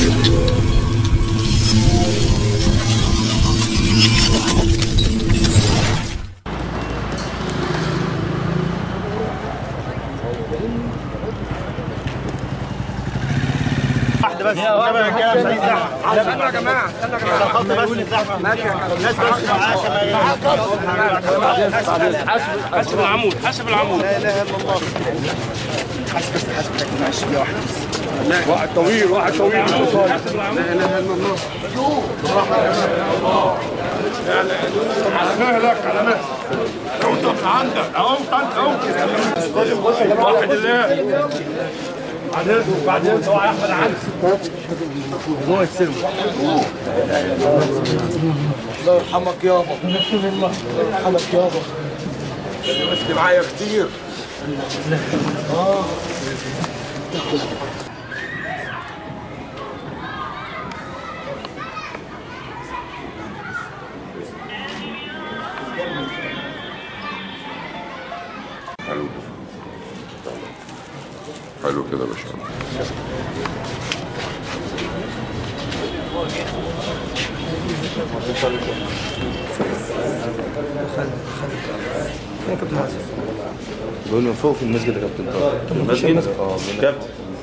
واحده بس انما الرجاله مش عايز زحمه استنوا يا جماعه استنوا يا جماعه الخط بس الزحمه ماشي يا كابتن الناس بس معاك حسب العمود حسب العمود لا اله الا الله حاسب بس حاسب لك معلش دقيقه واحده بس واحد طويل واحد طويل لا اله الا الله على مهلك على مهلك انت من عندك اهو اهو واحد الله بعدين بعدين سواء يا احمد عنس الله يسلمك الله يرحمك يابا الله يرحمك يابا وقفت معايا كتير حلو حلو كده يا باشا بيقول من فوق في المسجد يا كابتن طارق المسجد اه كابتن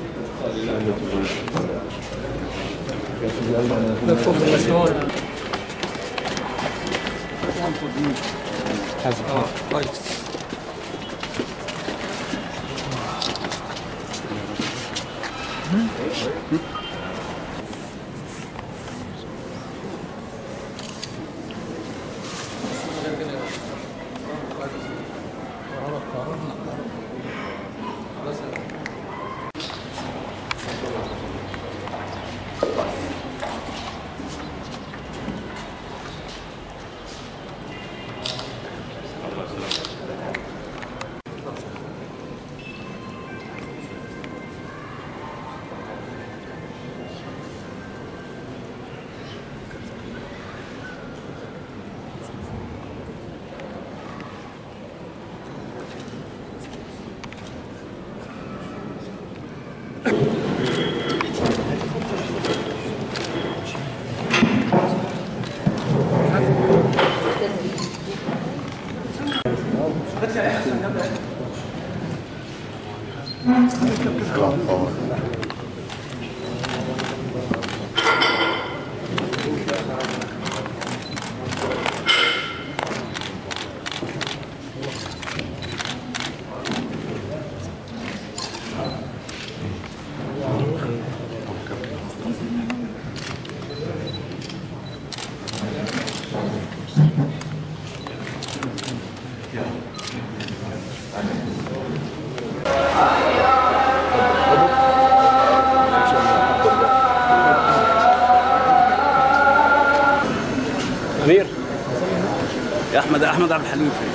امير يا احمد احمد عبد الحليم فين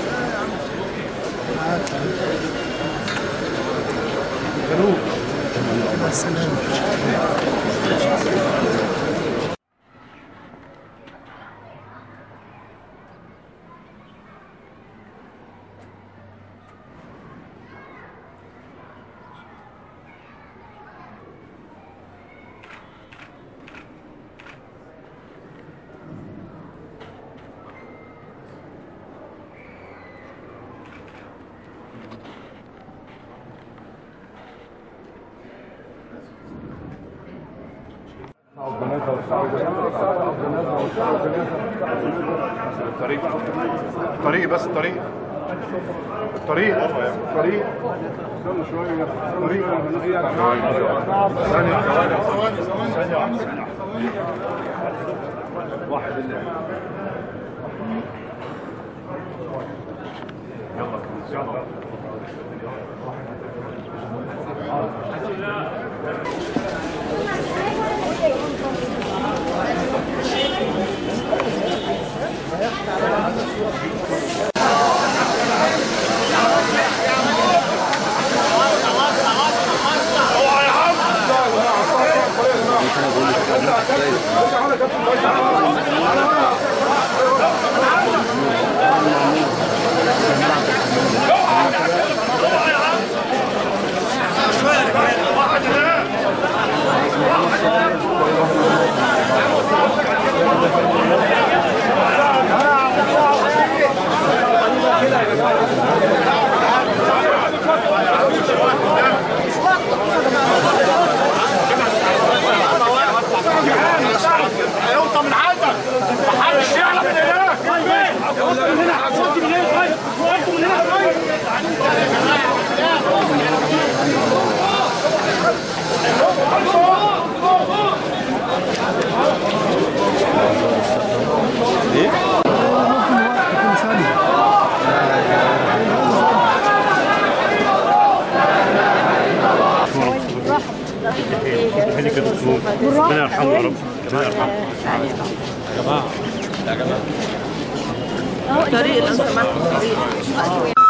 الطريق الطريق بس الطريق الطريق الطريق استنى شويه الطريق ثانية ثواني ثواني ثانية واحد الله يلا يلا ربنا يرحمه يا رب ربنا يرحمه طريق لو سمحت طريق